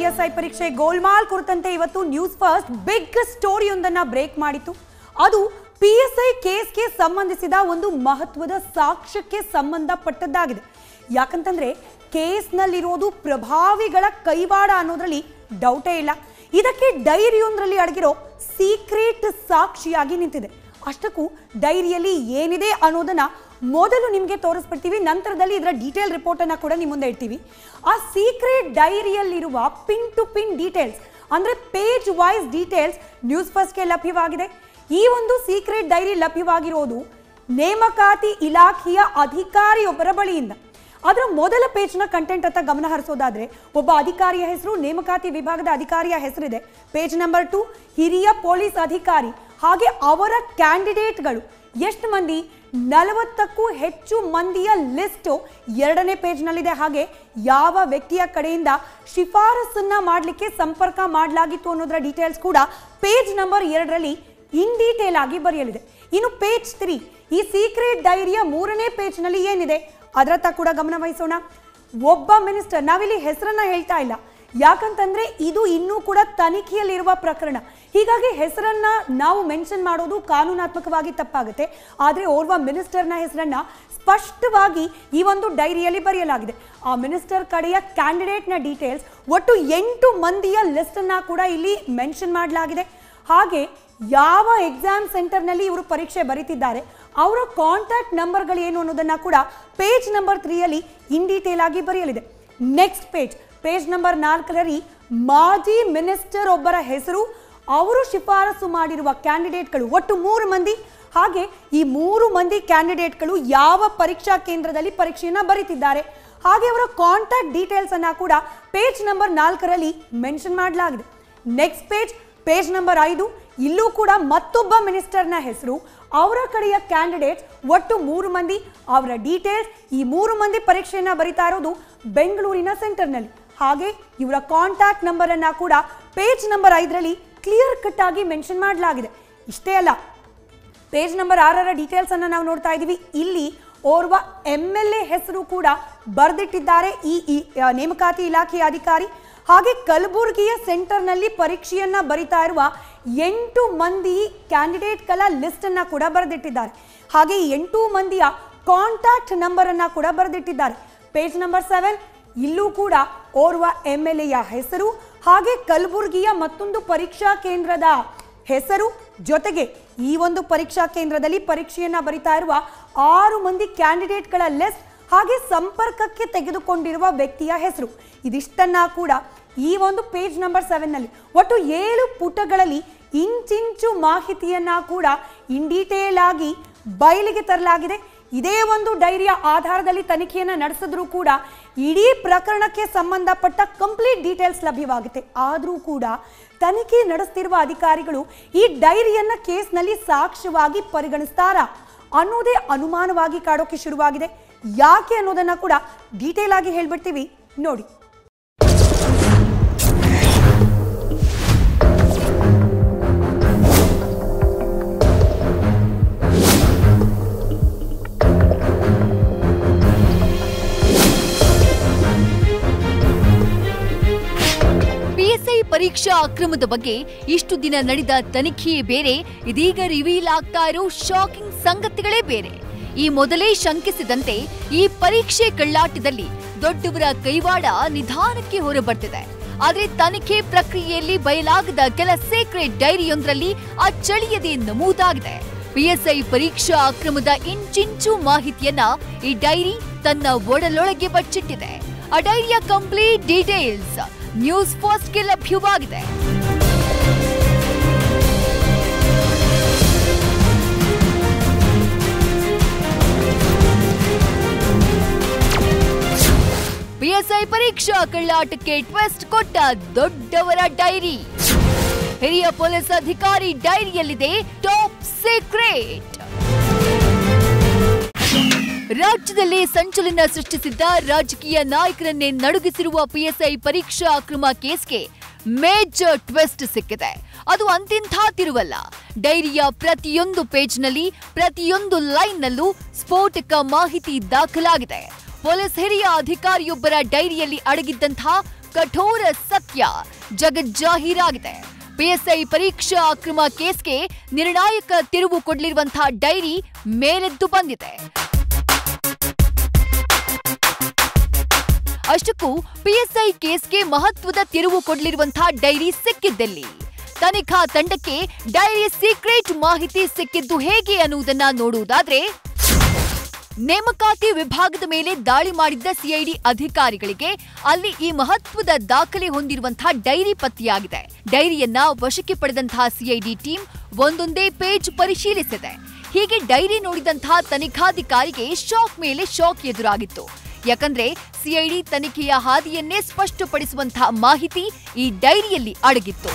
S I ಪರೀಕ್ಷೆ ಗೋಲ್ಮಾಲ್ ಕುರಿತಂತೆ ಇವತ್ತು ನ್ಯೂಸ್ ಫಸ್ಟ್ ಬಿಗ್ ಸ್ಟೋರಿಯೊಂದನ್ನ ಬ್ರೇಕ್ ಮಾಡಿತ್ತು ಅದು ಪಿ ಎಸ್ ಐ ಕೇಸ್ಗೆ ಸಂಬಂಧಿಸಿದ ಒಂದು ಮಹತ್ವದ ಸಾಕ್ಷ್ಯಕ್ಕೆ ಸಂಬಂಧಪಟ್ಟದ್ದಾಗಿದೆ ಯಾಕಂತಂದ್ರೆ ಕೇಸ್ನಲ್ಲಿರೋದು ಪ್ರಭಾವಿಗಳ ಕೈವಾಡ ಅನ್ನೋದ್ರಲ್ಲಿ ಡೌಟೇ ಇಲ್ಲ ಇದಕ್ಕೆ ಡೈರಿಯೊಂದರಲ್ಲಿ ಅಡಗಿರೋ ಸೀಕ್ರೆಟ್ ಸಾಕ್ಷಿಯಾಗಿ ನಿಂತಿದೆ ಅಷ್ಟಕ್ಕೂ ಡೈರಿಯಲ್ಲಿ ಏನಿದೆ ಅನ್ನೋದನ್ನ ಮೊದಲು ನಿಮಗೆ ತೋರಿಸ್ಬಿಡ್ತೀವಿ ನಂತರದಲ್ಲಿ ಇದರ ಡೀಟೇಲ್ ರಿಪೋರ್ಟ್ ಅನ್ನ ಕೂಡ ನಿಮ್ಮ ಮುಂದೆ ಇಡ್ತೀವಿ ಆ ಸೀಕ್ರೆಟ್ ಡೈರಿಯಲ್ಲಿರುವ ಪಿನ್ ಟು ಪಿನ್ ಡೀಟೇಲ್ಸ್ ಅಂದ್ರೆ ಪೇಜ್ ವೈಸ್ ಡೀಟೇಲ್ಸ್ ನ್ಯೂಸ್ ಫಸ್ಟ್ಗೆ ಲಭ್ಯವಾಗಿದೆ ಈ ಒಂದು ಸೀಕ್ರೆಟ್ ಡೈರಿ ಲಭ್ಯವಾಗಿರೋದು ನೇಮಕಾತಿ ಇಲಾಖೆಯ ಅಧಿಕಾರಿಯೊಬ್ಬರ ಬಳಿಯಿಂದ ಅದರ ಮೊದಲ ಪೇಜ್ನ ಕಂಟೆಂಟ್ ಅಂತ ಗಮನ ಹರಿಸೋದಾದ್ರೆ ಒಬ್ಬ ಅಧಿಕಾರಿಯ ಹೆಸರು ನೇಮಕಾತಿ ವಿಭಾಗದ ಅಧಿಕಾರಿಯ ಹೆಸರಿದೆ ಪೇಜ್ ನಂಬರ್ ಟು ಹಿರಿಯ ಪೊಲೀಸ್ ಅಧಿಕಾರಿ ಹಾಗೆ ಅವರ ಕ್ಯಾಂಡಿಡೇಟ್ಗಳು ಎಷ್ಟು ಮಂದಿ ನಲವತ್ತಕ್ಕೂ ಹೆಚ್ಚು ಮಂದಿಯ ಲಿಸ್ಟ್ ಎರಡನೇ ಪೇಜ್ನಲ್ಲಿದೆ ಹಾಗೆ ಯಾವ ವ್ಯಕ್ತಿಯ ಕಡೆಯಿಂದ ಶಿಫಾರಸನ್ನ ಮಾಡಲಿಕ್ಕೆ ಸಂಪರ್ಕ ಮಾಡಲಾಗಿತ್ತು ಅನ್ನೋದರ ಡೀಟೇಲ್ಸ್ ಕೂಡ ಪೇಜ್ ನಂಬರ್ ಎರಡರಲ್ಲಿ ಇನ್ ಡೀಟೇಲ್ ಆಗಿ ಬರೆಯಲಿದೆ ಇನ್ನು ಪೇಜ್ ತ್ರೀ ಈ ಸೀಕ್ರೆಟ್ ಡೈರಿಯ ಮೂರನೇ ಪೇಜ್ನಲ್ಲಿ ಏನಿದೆ ಅದರತ್ತ ಕೂಡ ಗಮನ ವಹಿಸೋಣ ಒಬ್ಬ ಮಿನಿಸ್ಟರ್ ನಾವಿಲ್ಲಿ ಹೆಸರನ್ನ ಹೇಳ್ತಾ ಇಲ್ಲ ಯಾಕಂತಂದ್ರೆ ಇದು ಇನ್ನೂ ಕೂಡ ತನಿಖೆಯಲ್ಲಿರುವ ಪ್ರಕರಣ ಹೀಗಾಗಿ ಹೆಸರನ್ನ ನಾವು ಮೆನ್ಷನ್ ಮಾಡೋದು ಕಾನೂನಾತ್ಮಕವಾಗಿ ತಪ್ಪಾಗುತ್ತೆ ಆದರೆ ಓರ್ವ ಮಿನಿಸ್ಟರ್ನ ಹೆಸರನ್ನ ಸ್ಪಷ್ಟವಾಗಿ ಈ ಒಂದು ಡೈರಿಯಲ್ಲಿ ಬರೆಯಲಾಗಿದೆ ಆ ಮಿನಿಸ್ಟರ್ ಕಡೆಯ ಕ್ಯಾಂಡಿಡೇಟ್ನ ಡೀಟೇಲ್ಸ್ ಒಟ್ಟು ಎಂಟು ಮಂದಿಯ ಲಿಸ್ಟ್ ಅನ್ನ ಕೂಡ ಇಲ್ಲಿ ಮೆನ್ಷನ್ ಮಾಡಲಾಗಿದೆ ಹಾಗೆ ಯಾವ ಎಕ್ಸಾಮ್ ಸೆಂಟರ್ನಲ್ಲಿ ಇವರು ಪರೀಕ್ಷೆ ಬರೀತಿದ್ದಾರೆ ಅವರ ಕಾಂಟ್ಯಾಕ್ಟ್ ನಂಬರ್ಗಳು ಏನು ಅನ್ನೋದನ್ನ ಕೂಡ ಪೇಜ್ ನಂಬರ್ ತ್ರೀಯಲ್ಲಿ ಇನ್ ಡೀಟೇಲ್ ಆಗಿ ಬರೆಯಲಿದೆ ನೆಕ್ಸ್ಟ್ ಪೇಜ್ ಪೇಜ್ ನಂಬರ್ ನಾಲ್ಕರಲ್ಲಿ ಮಾಜಿ ಮಿನಿಸ್ಟರ್ ಒಬ್ಬರ ಹೆಸರು ಅವರು ಶಿಫಾರಸು ಮಾಡಿರುವ ಕ್ಯಾಂಡಿಡೇಟ್ಗಳು ಒಟ್ಟು ಮೂರು ಮಂದಿ ಹಾಗೆ ಈ ಮೂರು ಮಂದಿ ಕ್ಯಾಂಡಿಡೇಟ್ಗಳು ಯಾವ ಪರೀಕ್ಷಾ ಕೇಂದ್ರದಲ್ಲಿ ಪರೀಕ್ಷೆಯನ್ನ ಬರೀತಿದ್ದಾರೆ ಹಾಗೆ ಅವರ ಕಾಂಟ್ಯಾಕ್ಟ್ ಡೀಟೇಲ್ಸ್ ಅನ್ನ ಕೂಡ ಪೇಜ್ ನಂಬರ್ ನಾಲ್ಕರಲ್ಲಿ ಮೆನ್ಷನ್ ಮಾಡಲಾಗಿದೆ ನೆಕ್ಸ್ಟ್ ಪೇಜ್ ಪೇಜ್ ನಂಬರ್ ಐದು ಇಲ್ಲೂ ಕೂಡ ಮತ್ತೊಬ್ಬ ಮಿನಿಸ್ಟರ್ನ ಹೆಸರು ಅವರ ಕಡೆಯ ಕ್ಯಾಂಡಿಡೇಟ್ಸ್ ಒಟ್ಟು ಮೂರು ಮಂದಿ ಅವರ ಡೀಟೇಲ್ಸ್ ಈ ಮೂರು ಮಂದಿ ಪರೀಕ್ಷೆಯನ್ನ ಬರಿತಾ ಇರೋದು ಬೆಂಗಳೂರಿನ ಸೆಂಟರ್ನಲ್ಲಿ ಹಾಗೆ ಇವರ ಕಾಂಟ್ಯಾಕ್ಟ್ ನಂಬರ್ ಅನ್ನ ಕೂಡ ಪೇಜ್ ನಂಬರ್ ಐದರಲ್ಲಿ ಕ್ಲಿಯರ್ ಕಟ್ ಆಗಿ ಮೆನ್ಷನ್ ಮಾಡಲಾಗಿದೆ ಇಷ್ಟೇ ಅಲ್ಲ ಪೇಜ್ ನಂಬರ್ ಆರರ ಡೀಟೇಲ್ಸ್ ಅನ್ನ ನಾವು ನೋಡ್ತಾ ಇದ್ದೀವಿ ಇಲ್ಲಿ ಓರ್ವ ಎಮ್ ಎಲ್ ಎ ಹೆಸರು ಕೂಡ ಬರೆದಿಟ್ಟಿದ್ದಾರೆ ಈ ಈ, ಆ, ನೇಮಕಾತಿ ಇಲಾಖೆಯ ಅಧಿಕಾರಿ ಹಾಗೆ ಕಲಬುರಗಿಯ ಸೆಂಟರ್ನಲ್ಲಿ ಪರೀಕ್ಷೆಯನ್ನ ಬರಿತಾ ಇರುವ ಎಂಟು ಮಂದಿ ಕ್ಯಾಂಡಿಡೇಟ್ಗಳ ಲಿಸ್ಟ್ ಅನ್ನ ಕೂಡ ಬರೆದಿಟ್ಟಿದ್ದಾರೆ ಹಾಗೆ ಈ ಎಂಟು ಮಂದಿಯ ಕಾಂಟ್ಯಾಕ್ಟ್ ನಂಬರ್ ಅನ್ನ ಕೂಡ ಬರೆದಿಟ್ಟಿದ್ದಾರೆ ಪೇಜ್ ನಂಬರ್ ಸೆವೆನ್ ಇಲ್ಲೂ ಕೂಡ ಓರ್ವ ಎಮ್ ಎಲ್ ಎಯ ಹೆಸರು ಹಾಗೆ ಕಲಬುರಗಿಯ ಮತ್ತೊಂದು ಪರೀಕ್ಷಾ ಕೇಂದ್ರದ ಹೆಸರು ಜೊತೆಗೆ ಈ ಒಂದು ಪರೀಕ್ಷಾ ಕೇಂದ್ರದಲ್ಲಿ ಪರೀಕ್ಷೆಯನ್ನ ಬರಿತಾ ಇರುವ ಆರು ಮಂದಿ ಕ್ಯಾಂಡಿಡೇಟ್ಗಳ ಲಿಸ್ಟ್ ಹಾಗೆ ಸಂಪರ್ಕಕ್ಕೆ ತೆಗೆದುಕೊಂಡಿರುವ ವ್ಯಕ್ತಿಯ ಹೆಸರು ಇದಿಷ್ಟನ್ನ ಕೂಡ ಈ ಒಂದು ಪೇಜ್ ನಂಬರ್ ಸೆವೆನ್ ನಲ್ಲಿ ಒಟ್ಟು ಏಳು ಪುಟಗಳಲ್ಲಿ ಇಂಚಿಂಚು ಮಾಹಿತಿಯನ್ನ ಕೂಡ ಇನ್ ಡೀಟೇಲ್ ಆಗಿ ಬಯಲಿಗೆ ತರಲಾಗಿದೆ ಇದೇ ಒಂದು ಡೈರಿಯ ಆಧಾರದಲ್ಲಿ ತನಿಖೆಯನ್ನ ನಡೆಸಿದ್ರೂ ಕೂಡ ಇಡೀ ಪ್ರಕರಣಕ್ಕೆ ಸಂಬಂಧಪಟ್ಟ ಕಂಪ್ಲೀಟ್ ಡೀಟೇಲ್ಸ್ ಲಭ್ಯವಾಗುತ್ತೆ ಆದರೂ ಕೂಡ ತನಿಖೆ ನಡೆಸ್ತಿರುವ ಅಧಿಕಾರಿಗಳು ಈ ಡೈರಿಯನ್ನ ಕೇಸ್ನಲ್ಲಿ ಸಾಕ್ಷ್ಯವಾಗಿ ಪರಿಗಣಿಸ್ತಾರಾ ಅನ್ನೋದೇ ಅನುಮಾನವಾಗಿ ಕಾಡೋಕೆ ಶುರುವಾಗಿದೆ ಯಾಕೆ ಅನ್ನೋದನ್ನ ಕೂಡ ಡೀಟೇಲ್ ಆಗಿ ಹೇಳ್ಬಿಡ್ತೀವಿ ನೋಡಿ ಪಿಎಸ್ಐ ಪರೀಕ್ಷಾ ಅಕ್ರಮದ ಬಗ್ಗೆ ಇಷ್ಟು ದಿನ ನಡೆದ ತನಿಖೆಯೇ ಬೇರೆ ಇದೀಗ ರಿವೀಲ್ ಆಗ್ತಾ ಇರೋ ಶಾಕಿಂಗ್ ಸಂಗತಿಗಳೇ ಬೇರೆ ಈ ಮೊದಲೇ ಶಂಕಿಸಿದಂತೆ ಈ ಪರೀಕ್ಷೆ ಕಳ್ಳಾಟದಲ್ಲಿ ದೊಡ್ಡವರ ಕೈವಾಡ ನಿಧಾನಕ್ಕೆ ಹೊರಬರ್ತಿದೆ ಆದ್ರೆ ತನಿಖೆ ಪ್ರಕ್ರಿಯೆಯಲ್ಲಿ ಬಯಲಾಗದ ಕೆಲ ಸೀಕ್ರೆಟ್ ಡೈರಿಯೊಂದರಲ್ಲಿ ಅಚ್ಚಳಿಯದೆ ನಮೂದಾಗಿದೆ ಪಿಎಸ್ಐ ಪರೀಕ್ಷಾ ಅಕ್ರಮದ ಇಂಚಿಂಚು ಮಾಹಿತಿಯನ್ನ ಈ ಡೈರಿ ತನ್ನ ಒಡಲೊಳಗೆ ಬಚ್ಚಿಟ್ಟಿದೆ ಆ ಡೈರಿಯ ಕಂಪ್ಲೀಟ್ ಡೀಟೇಲ್ಸ್ ನ್ಯೂಸ್ ಫಸ್ಟ್ಗೆ ಲಭ್ಯವಾಗಿದೆ ಪಿಎಸ್ಐ ಪರೀಕ್ಷಾ ಕಳ್ಳಾಟಕ್ಕೆ ಟ್ವಿಸ್ಟ್ ಕೊಟ್ಟ ದೊಡ್ಡವರ ಡೈರಿ ಹಿರಿಯ ಪೊಲೀಸ್ ಅಧಿಕಾರಿ ಡೈರಿಯಲ್ಲಿದೆ ಟಾಪ್ ಸೀಕ್ರೆಟ್ ರಾಜ್ಯದಲ್ಲಿ ಸಂಚಲನ ಸೃಷ್ಟಿಸಿದ್ದ ರಾಜಕೀಯ ನಾಯಕರನ್ನೇ ನಡುಗಿಸಿರುವ ಪಿಎಸ್ಐ ಪರೀಕ್ಷಾ ಅಕ್ರಮ ಕೇಸ್ಗೆ ಮೇಜರ್ ಟ್ವಿಸ್ಟ್ ಸಿಕ್ಕಿದೆ ಅದು ಅಂತಿಂಥ ತಿರುವಲ್ಲ ಡೈರಿಯ ಪ್ರತಿಯೊಂದು ಪೇಜ್ನಲ್ಲಿ ಪ್ರತಿಯೊಂದು ಲೈನ್ನಲ್ಲೂ ಸ್ಫೋಟಕ ಮಾಹಿತಿ ದಾಖಲಾಗಿದೆ ಪೊಲೀಸ್ ಹಿರಿಯ ಅಧಿಕಾರಿಯೊಬ್ಬರ ಡೈರಿಯಲ್ಲಿ ಅಡಗಿದ್ದಂತಹ ಕಠೋರ ಸತ್ಯ ಜಗಜ್ಜಾಹೀರಾಗಿದೆ ಪಿಎಸ್ಐ ಪರೀಕ್ಷಾ ಅಕ್ರಮ ಕೇಸ್ಗೆ ನಿರ್ಣಾಯಕ ತಿರುವು ಕೊಡಲಿರುವಂತಹ ಡೈರಿ ಮೇಲೆದ್ದು ಬಂದಿದೆ ಅಷ್ಟಕ್ಕೂ ಪಿಎಸ್ಐ ಕೇಸ್ಗೆ ಮಹತ್ವದ ತಿರುವು ಕೊಡಲಿರುವಂತಹ ಡೈರಿ ಸಿಕ್ಕಿದ್ದಲ್ಲಿ ತನಿಖಾ ತಂಡಕ್ಕೆ ಡೈರಿ ಸೀಕ್ರೆಟ್ ಮಾಹಿತಿ ಸಿಕ್ಕಿದ್ದು ಹೇಗೆ ಅನ್ನುವುದನ್ನ ನೋಡುವುದಾದ್ರೆ ನೇಮಕಾತಿ ವಿಭಾಗದ ಮೇಲೆ ದಾಳಿ ಮಾಡಿದ್ದ ಸಿಐಡಿ ಅಧಿಕಾರಿಗಳಿಗೆ ಅಲ್ಲಿ ಈ ಮಹತ್ವದ ದಾಖಲೆ ಹೊಂದಿರುವಂತಹ ಡೈರಿ ಪತ್ತೆಯಾಗಿದೆ ಡೈರಿಯನ್ನ ವಶಕ್ಕೆ ಪಡೆದಂತಹ ಸಿಐಡಿ ಟೀಮ್ ಒಂದೊಂದೇ ಪೇಜ್ ಪರಿಶೀಲಿಸಿದೆ ಹೀಗೆ ಡೈರಿ ನೋಡಿದಂತಹ ತನಿಖಾಧಿಕಾರಿಗೆ ಶಾಕ್ ಮೇಲೆ ಶಾಕ್ ಎದುರಾಗಿತ್ತು ಯಾಕಂದ್ರೆ ಸಿಐಡಿ ತನಿಖೆಯ ಹಾದಿಯನ್ನೇ ಸ್ಪಷ್ಟಪಡಿಸುವಂತಹ ಮಾಹಿತಿ ಈ ಡೈರಿಯಲ್ಲಿ ಅಡಗಿತ್ತು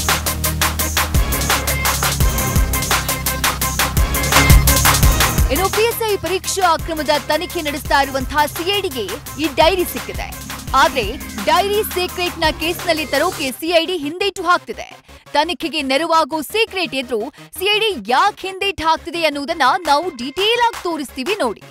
ಇನ್ನು ಪಿಎಸ್ಐ ಪರೀಕ್ಷಾ ಅಕ್ರಮದ ತನಿಖೆ ನಡೆಸ್ತಾ ಇರುವಂತಹ ಸಿಐಡಿಗೆ ಈ ಡೈರಿ ಸಿಕ್ಕಿದೆ ಆದ್ರೆ ಡೈರಿ ಸೀಕ್ರೆಟ್ ನ ಕೇಸ್ನಲ್ಲಿ ತರೋಕೆ ಸಿಐಡಿ ಹಿಂದೇಟು ಹಾಕ್ತಿದೆ ತನಿಖೆಗೆ ನೆರವಾಗೋ ಸೀಕ್ರೆಟ್ ಎದುರು ಸಿಐಡಿ ಯಾಕೆ ಹಿಂದೇಟು ಹಾಕ್ತಿದೆ ಅನ್ನುವುದನ್ನ ನಾವು ಡೀಟೇಲ್ ಆಗಿ ತೋರಿಸ್ತೀವಿ ನೋಡಿ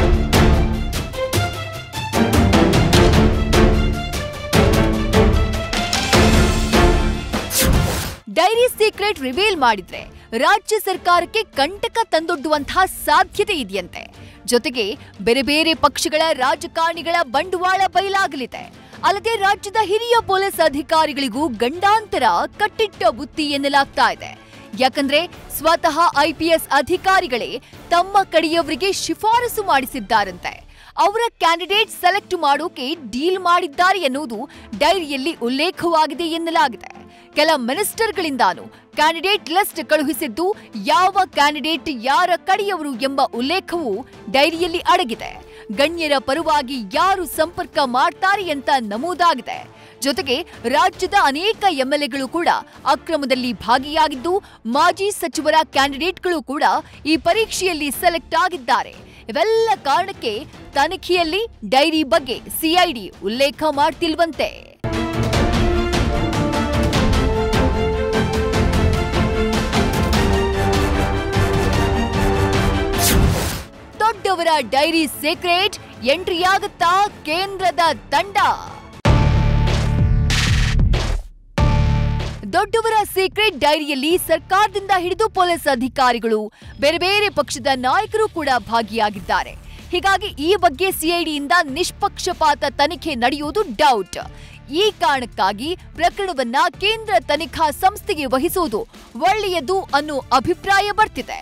ಡೈರಿ ಸೀಕ್ರೆಟ್ ರಿವೀಲ್ ಮಾಡಿದ್ರೆ ರಾಜ್ಯ ಸರ್ಕಾರಕ್ಕೆ ಕಂಟಕ ತಂದೊಡ್ಡುವಂತಹ ಸಾಧ್ಯತೆ ಇದೆಯಂತೆ ಜೊತೆಗೆ ಬೇರೆ ಬೇರೆ ಪಕ್ಷಗಳ ರಾಜಕಾರಣಿಗಳ ಬಂಡವಾಳ ಬಯಲಾಗಲಿದೆ ಅಲ್ಲದೆ ರಾಜ್ಯದ ಹಿರಿಯ ಪೊಲೀಸ್ ಅಧಿಕಾರಿಗಳಿಗೂ ಗಂಡಾಂತರ ಕಟ್ಟಿಟ್ಟ ಬುತ್ತಿ ಎನ್ನಲಾಗ್ತಾ ಇದೆ ಯಾಕಂದ್ರೆ ಸ್ವತಃ ಐಪಿಎಸ್ ಅಧಿಕಾರಿಗಳೇ ತಮ್ಮ ಕಡೆಯವರಿಗೆ ಶಿಫಾರಸು ಮಾಡಿಸಿದ್ದಾರಂತೆ ಅವರ ಕ್ಯಾಂಡಿಡೇಟ್ ಸೆಲೆಕ್ಟ್ ಮಾಡೋಕೆ ಡೀಲ್ ಮಾಡಿದ್ದಾರೆ ಎನ್ನುವುದು ಡೈರಿಯಲ್ಲಿ ಉಲ್ಲೇಖವಾಗಿದೆ ಎನ್ನಲಾಗಿದೆ ಕೆಲ ಮಿನಿಸ್ಟರ್ಗಳಿಂದಾನು ಕ್ಯಾಂಡಿಡೇಟ್ ಲಿಸ್ಟ್ ಕಳುಹಿಸಿದ್ದು ಯಾವ ಕ್ಯಾಂಡಿಡೇಟ್ ಯಾರ ಕಡೆಯವರು ಎಂಬ ಉಲ್ಲೇಖವು ಡೈರಿಯಲ್ಲಿ ಅಡಗಿದೆ ಗಣ್ಯರ ಪರವಾಗಿ ಯಾರು ಸಂಪರ್ಕ ಮಾಡ್ತಾರೆ ಅಂತ ನಮೂದಾಗಿದೆ ಜೊತೆಗೆ ರಾಜ್ಯದ ಅನೇಕ ಎಂಎಲ್ಎಗಳು ಕೂಡ ಅಕ್ರಮದಲ್ಲಿ ಭಾಗಿಯಾಗಿದ್ದು ಮಾಜಿ ಸಚಿವರ ಕ್ಯಾಂಡಿಡೇಟ್ಗಳು ಕೂಡ ಈ ಪರೀಕ್ಷೆಯಲ್ಲಿ ಸೆಲೆಕ್ಟ್ ಆಗಿದ್ದಾರೆ ಇವೆಲ್ಲ ಕಾರಣಕ್ಕೆ ತನಿಖೆಯಲ್ಲಿ ಡೈರಿ ಬಗ್ಗೆ ಸಿಐಡಿ ಉಲ್ಲೇಖ ಮಾಡ್ತಿಲ್ವಂತೆ ದೊಡ್ಡವರ ಡೈರಿ ಸೀಕ್ರೆಟ್ ಎಂಟ್ರಿಯಾಗುತ್ತಾ ಕೇಂದ್ರದ ತಂಡ ದೊಡ್ಡವರ ಸೀಕ್ರೆಟ್ ಡೈರಿಯಲ್ಲಿ ಸರ್ಕಾರದಿಂದ ಹಿಡಿದು ಪೊಲೀಸ್ ಅಧಿಕಾರಿಗಳು ಬೇರೆ ಬೇರೆ ಪಕ್ಷದ ನಾಯಕರು ಕೂಡ ಭಾಗಿಯಾಗಿದ್ದಾರೆ ಹೀಗಾಗಿ ಈ ಬಗ್ಗೆ ಸಿಐಡಿಯಿಂದ ನಿಷ್ಪಕ್ಷಪಾತ ತನಿಖೆ ನಡೆಯುವುದು ಡೌಟ್ ಈ ಕಾರಣಕ್ಕಾಗಿ ಪ್ರಕರಣವನ್ನ ಕೇಂದ್ರ ತನಿಖಾ ಸಂಸ್ಥೆಗೆ ವಹಿಸುವುದು ಒಳ್ಳೆಯದು ಅನ್ನೋ ಅಭಿಪ್ರಾಯ ಬರ್ತಿದೆ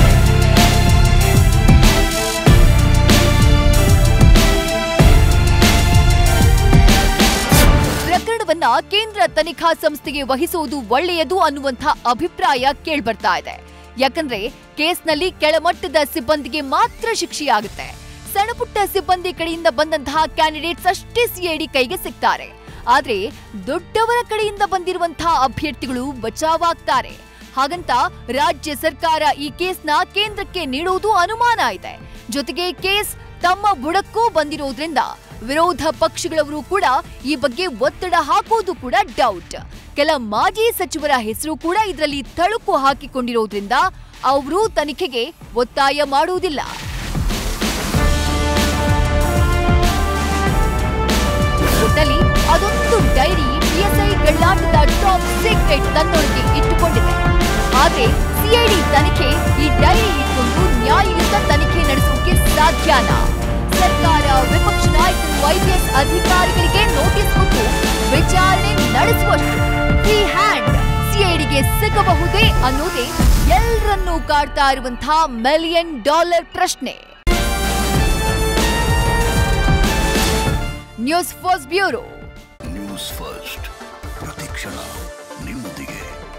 ಪ್ರಕರಣವನ್ನ ಕೇಂದ್ರ ತನಿಖಾ ಸಂಸ್ಥೆಗೆ ವಹಿಸುವುದು ಒಳ್ಳೆಯದು ಅನ್ನುವಂಥ ಅಭಿಪ್ರಾಯ ಕೇಳ್ಬರ್ತಾ ಇದೆ ಯಾಕಂದ್ರೆ ಕೇಸ್ನಲ್ಲಿ ಕೆಳಮಟ್ಟದ ಸಿಬ್ಬಂದಿಗೆ ಮಾತ್ರ ಶಿಕ್ಷೆಯಾಗುತ್ತೆ ಸಣ್ಣಪುಟ್ಟ ಸಿಬ್ಬಂದಿ ಕಡೆಯಿಂದ ಬಂದಂತಹ ಕ್ಯಾಂಡಿಡೇಟ್ಸ್ ಅಷ್ಟೇ ಸಿಐಡಿ ಕೈಗೆ ಸಿಗ್ತಾರೆ ಆದ್ರೆ ದೊಡ್ಡವರ ಕಡೆಯಿಂದ ಬಂದಿರುವಂತಹ ಅಭ್ಯರ್ಥಿಗಳು ಬಚಾವಾಗ್ತಾರೆ ಹಾಗಂತ ರಾಜ್ಯ ಸರ್ಕಾರ ಈ ಕೇಸ್ನ ಕೇಂದ್ರಕ್ಕೆ ನೀಡುವುದು ಅನುಮಾನ ಇದೆ ಜೊತೆಗೆ ಕೇಸ್ ತಮ್ಮ ಬುಡಕ್ಕೂ ಬಂದಿರೋದ್ರಿಂದ ವಿರೋಧ ಪಕ್ಷಗಳವರು ಕೂಡ ಈ ಬಗ್ಗೆ ಒತ್ತಡ ಹಾಕೋದು ಕೂಡ ಡೌಟ್ ಕೆಲ ಮಾಜಿ ಸಚಿವರ ಹೆಸರು ಕೂಡ ಇದರಲ್ಲಿ ತಳುಕು ಹಾಕಿಕೊಂಡಿರೋದ್ರಿಂದ ಅವರು ತನಿಖೆಗೆ ಒತ್ತಾಯ ಮಾಡುವುದಿಲ್ಲ ಒಟ್ಟಲ್ಲಿ ಅದೊಂದು ಡೈರಿ ಪಿಎಸ್ಐ ಗಳ್ಳಾಟದ ಟಾಪ್ ಸೀಕ್ರೆಟ್ ತನ್ನೊಳಗೆ ಇಟ್ಟುಕೊಂಡಿದೆ ಆದ್ರೆ ಸಿಐಡಿ ತನಿಖೆ ಈ ಡೈರಿ ಇಟ್ಕೊಂಡು ನ್ಯಾಯಯುತ ತನಿಖೆ ನಡೆಸೋಕೆ ಸಾಧ್ಯನಾ ಸರ್ಕಾರ ವಿಪಕ್ಷ ನಾಯಕರು ಐಪಿಎಸ್ ಅಧಿಕಾರಿಗಳಿಗೆ ನೋಟಿಸ್ ಕೊಟ್ಟು ವಿಚಾರಣೆ ನಡೆಸುವಷ್ಟು ಫ್ರೀ ಹ್ಯಾಂಡ್ ಸಿಐಡಿಗೆ ಸಿಗಬಹುದೇ ಅನ್ನೋದೇ ಎಲ್ಲರನ್ನೂ ಕಾಡ್ತಾ ಇರುವಂತಹ ಮಿಲಿಯನ್ ಡಾಲರ್ ಪ್ರಶ್ನೆ news first bureau news first ಪ್ರತಿಕ್ಷಣ ನಿಮ್ಮೊಂದಿಗೆ